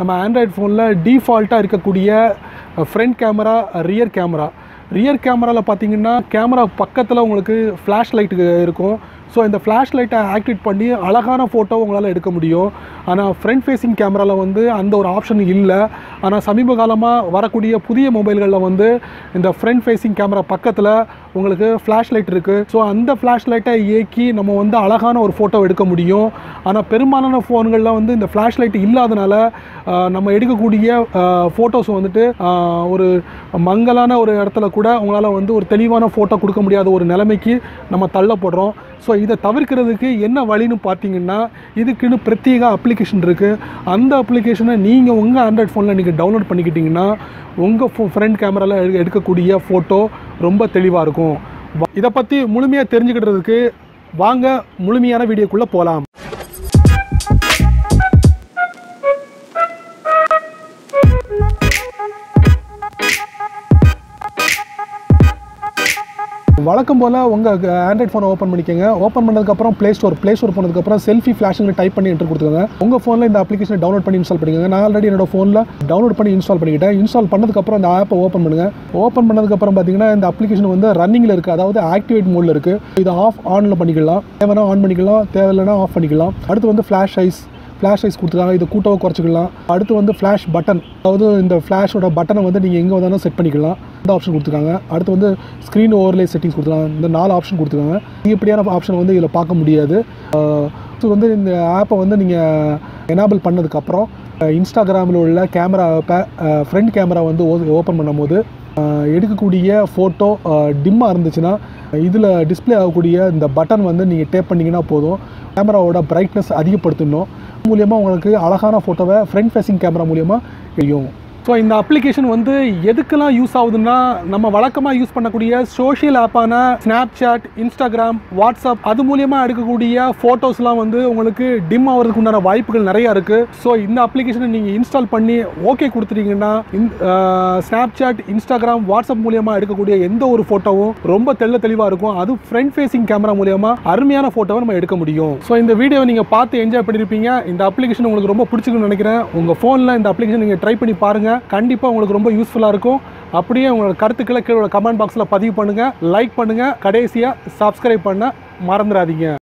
நம்ம ஆண்ட்ராய்ட் ஃபோனில் டிஃபால்ட்டாக இருக்கக்கூடிய front camera rear camera rear கேமராவில் பார்த்தீங்கன்னா கேமரா பக்கத்தில் உங்களுக்கு ஃப்ளாஷ் லைட் இருக்கும் ஸோ இந்த ஃப்ளாஷ் லைட்டை ஆக்டிவேட் பண்ணி அழகான ஃபோட்டோ உங்களால் எடுக்க முடியும் ஆனால் ஃப்ரண்ட் ஃபேஸிங் கேமராவில் வந்து அந்த ஒரு ஆப்ஷன் இல்லை ஆனால் சமீப காலமாக வரக்கூடிய புதிய மொபைல்களில் வந்து இந்த ஃப்ரண்ட் ஃபேஸிங் கேமரா பக்கத்தில் உங்களுக்கு ஃப்ளாஷ் லைட் இருக்குது ஸோ அந்த ஃப்ளாஷ் லைட்டை இயக்கி நம்ம வந்து அழகான ஒரு ஃபோட்டோ எடுக்க முடியும் ஆனால் பெரும்பாலான ஃபோன்களில் வந்து இந்த ஃப்ளாஷ் லைட் இல்லாதனால ஆஹ், நம்ம எடுக்கக்கூடிய ஃபோட்டோஸ் வந்துட்டு ஆஹ், ஒரு மங்கலான ஒரு இடத்துல கூட உங்களால் வந்து ஒரு தெளிவான ஃபோட்டோ கொடுக்க முடியாத ஒரு நிலைமைக்கு நம்ம தள்ளப்படுறோம் ஸோ இதை தவிர்க்கிறதுக்கு என்ன வழின்னு பார்த்தீங்கன்னா இதுக்குன்னு பிரத்யேக அப்ளிகேஷன் இருக்குது அந்த அப்ளிகேஷனை நீங்கள் உங்கள் ஆண்ட்ராய்ட் ஃபோனில் நீங்கள் டவுன்லோட் பண்ணிக்கிட்டிங்கன்னா உங்கள் ஃபோ ஃப்ரண்ட் கேமராவில் எடுக்கக்கூடிய ஃபோட்டோ ரொம்ப தெளிவாக இருக்கும் வ- இதை பற்றி முழுமையாக தெரிஞ்சுக்கிட்டதுக்கு வாங்க முழுமையான வீடியோக்குள்ளே போகலாம் வழக்கம் போல் உங்கள் ஆண்ட்ராய்ட் ஃபோனை ஓப்பன் பண்ணிக்கோங்க ஓப்பன் பண்ணதுக்கப்புறம் ப்ளே ஸ்டோர் ப்ளே ஸ்டோர் போனதுக்கப்புறம் செல்ஃபி ஃப்ளாஷில் டைப் பண்ணி என்ட்ரு கொடுத்துருங்க உங்கள் ஃபோனில் இந்த அப்ளிகேஷனை டவுன்லோட் பண்ணி இன்ஸ்டால் பண்ணிக்கோங்க நான் ஆல்ரெடி என்னோட ஃபோனில் டவுன்லோட் பண்ணி இன்ஸ்டால் பண்ணிக்கிட்டேன் இன்ஸ்டால் பண்ணதுக்கப்புறம் இந்த ஆப்பை ஓப்பன் பண்ணுங்கள் ஓப்பன் பண்ணதுக்கப்புறம் பார்த்தீங்கன்னா இந்த அப்ளிகேஷன் வந்து ரன்னிங்கில் இருக்குது அதாவது ஆக்டிவேட் மோடில் இருக்குது இது ஆஃப் ஆனில் பண்ணிக்கலாம் தேவைன்னா ஆன் பண்ணிக்கலாம் தேவையில்லைனா ஆஃப் பண்ணிக்கலாம் அடுத்து வந்து ஃப்ளாஷ் ஐஸ் ஃப்ளாஷ் ஐஸ் கொடுத்துருக்காங்க இது கூட்டவோ குறைச்சிக்கலாம் அடுத்து வந்து ஃப்ளாஷ் பட்டன் அதாவது இந்த ஃப்ளாஷோட பட்டனை வந்து நீங்கள் எங்கே வந்தாலும் செட் பண்ணிக்கலாம் இந்த ஆப்ஷன் கொடுத்துருக்காங்க அடுத்து வந்து ஸ்க்ரீன் ஓவர்லே செட்டிங்ஸ் கொடுத்துருக்காங்க இந்த நாலு ஆப்ஷன் கொடுத்துருக்காங்க அதிகப்படியான ஆப்ஷன் வந்து இதில் பார்க்க முடியாது ஸோ வந்து இந்த ஆப்பை வந்து நீங்கள் எனேபிள் பண்ணதுக்கப்புறம் இன்ஸ்டாகிராமில் உள்ள கேமரா ஆப்பை ஃப்ரண்ட் கேமரா வந்து ஓப்பன் பண்ணும்போது அஹ், எடுக்கக்கூடிய ஃபோட்டோ டிம்மாக இருந்துச்சுன்னா இதில் டிஸ்ப்ளே ஆகக்கூடிய இந்த பட்டன் வந்து நீங்கள் டேப் பண்ணிங்கன்னா போதும் கேமராவோட பிரைட்னஸ் அதிகப்படுத்தணும் மூலியமாக உங்களுக்கு அழகான ஃபோட்டோவை ஃப்ரண்ட் ஃபேஸிங் கேமரா மூலியமாக தெரியும் ஸோ இந்த அப்ளிகேஷன் வந்து எதுக்கெல்லாம் யூஸ் ஆகுதுன்னா நம்ம வழக்கமாக யூஸ் பண்ணக்கூடிய சோஷியல் ஆப்பான ஸ்னாப்சாட் இன்ஸ்டாகிராம் வாட்ஸ்அப் அது மூலியமாக எடுக்கக்கூடிய ஃபோட்டோஸ்லாம் வந்து உங்களுக்கு டிம் ஆகிறதுக்கு உண்டான வாய்ப்புகள் நிறையா இருக்குது ஸோ இந்த அப்ளிகேஷனை நீங்கள் இன்ஸ்டால் பண்ணி ஓகே கொடுத்துட்டீங்கன்னா ஸ்னாப்சாட் இன்ஸ்டாகிராம் வாட்ஸ்அப் மூலியமாக எடுக்கக்கூடிய எந்த ஒரு ஃபோட்டோவும் ரொம்ப தெள்ள தெளிவாக இருக்கும் அது ஃப்ரண்ட் ஃபேஸிங் கேமரா மூலியமாக அருமையான ஃபோட்டோவை நம்ம எடுக்க முடியும் ஸோ இந்த வீடியோவை நீங்கள் பார்த்து என்ஜாய் பண்ணியிருப்பீங்க இந்த அப்ளிகேஷன் உங்களுக்கு ரொம்ப பிடிச்சிருக்குன்னு நினைக்கிறேன் உங்கள் ஃபோனில் இந்த அப்ளிகேஷன் நீங்கள் ட்ரை பண்ணி பாருங்கள் கண்டிப்பாக உங்களுக்கு ரொம்ப யூஸ்ஃபுல்லாக இருக்கும் அப்படியே உங்களோட கருத்துக்களை கீழே கமெண்ட் பாக்ஸில் பதிவு பண்ணுங்கள் லைக் பண்ணுங்கள் கடைசியாக சப்ஸ்கிரைப் பண்ண மறந்துடாதீங்க